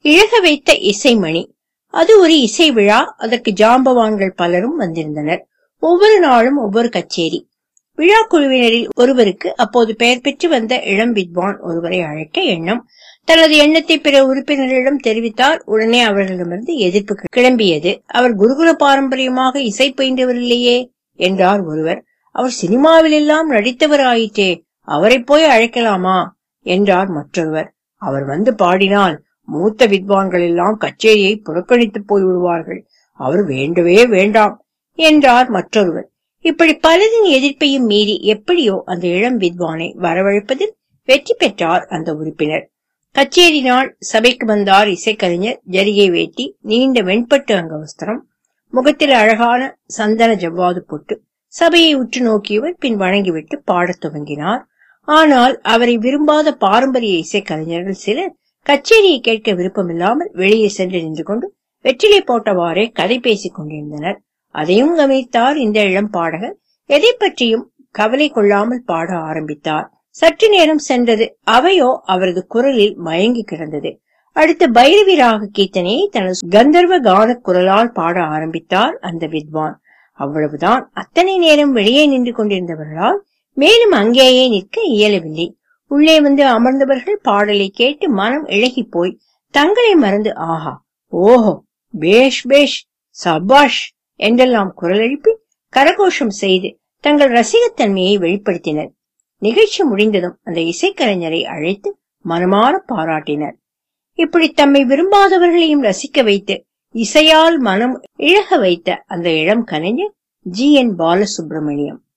இழக வைத்த இசைமணி அது ஒரு இசை விழா அதற்கு ஜாம்பவான்கள் பலரும் வந்திருந்தனர் ஒவ்வொரு நாளும் ஒவ்வொரு கச்சேரி விழா குழுவினரில் ஒருவருக்கு அப்போது பெயர் பெற்று வந்த இளம் வித்வான் ஒருவரை அழைக்க எண்ணம் தனது எண்ணத்தை பிற உறுப்பினர்களிடம் தெரிவித்தார் உடனே அவர்களிடமிருந்து எதிர்ப்பு கிளம்பியது அவர் குருகுல பாரம்பரியமாக இசை பயின்றவர் இல்லையே என்றார் ஒருவர் அவர் சினிமாவில் எல்லாம் நடித்தவர் ஆயிற்றே அவரை போய் அழைக்கலாமா என்றார் மற்றொருவர் அவர் வந்து பாடினால் மூத்த வித்வான்கள் எல்லாம் கச்சேரியை புறக்கணித்து போய் விடுவார்கள் அவர் வேண்டவே வேண்டாம் என்றார் மற்றொருவர் இப்படி பலரின் எதிர்ப்பையும் மீறி எப்படியோ அந்த இளம் வித்வானை வரவழைப்பதில் வெற்றி பெற்றார் அந்த உறுப்பினர் கச்சேரி நாள் சபைக்கு வந்தார் இசைக்கலைஞர் ஜரிகை வேட்டி நீண்ட வெண்பட்டு அங்கவஸ்திரம் முகத்தில் அழகான சந்தன ஜவ்வாது பொட்டு சபையை உற்று நோக்கியவர் பின் வணங்கிவிட்டு பாடத் துவங்கினார் ஆனால் அவரை விரும்பாத பாரம்பரிய இசைக்கலைஞர்கள் சிலர் கச்சேரியை கேட்க விருப்பமில்லாமல் வெளியே சென்று நின்று கொண்டு வெற்றிலை போட்டவாறே கதை பேசிக் கொண்டிருந்தனர் அதையும் கவனித்தார் இந்த இளம் பாடகர் எதை பற்றியும் கவலை கொள்ளாமல் பாட ஆரம்பித்தார் சற்று நேரம் சென்றது அவையோ அவரது குரலில் மயங்கி கிடந்தது அடுத்து பைரவி ராக கீர்த்தனையை தனது கந்தர்வ கான குரலால் பாட ஆரம்பித்தார் அந்த வித்வான் அவ்வளவுதான் அத்தனை நேரம் வெளியே நின்று கொண்டிருந்தவர்களால் மேலும் அங்கேயே நிற்க இயலவில்லை உள்ளே வந்து அமர்ந்தவர்கள் பாடலை கேட்டு மனம் இழகி போய் தங்களை மறந்து ஆஹா ஓஹோ பேஷ் பேஷ் சபாஷ் என்றெல்லாம் குரல் எழுப்பி கரகோஷம் செய்து தங்கள் ரசிகத்தன்மையை வெளிப்படுத்தினர் நிகழ்ச்சி முடிந்ததும் அந்த இசைக்கலைஞரை அழைத்து மனமாற பாராட்டினர் இப்படி தம்மை விரும்பாதவர்களையும் ரசிக்க வைத்து இசையால் மனம் இழக வைத்த அந்த இளம் கலைஞர் ஜி என் பாலசுப்ரமணியம்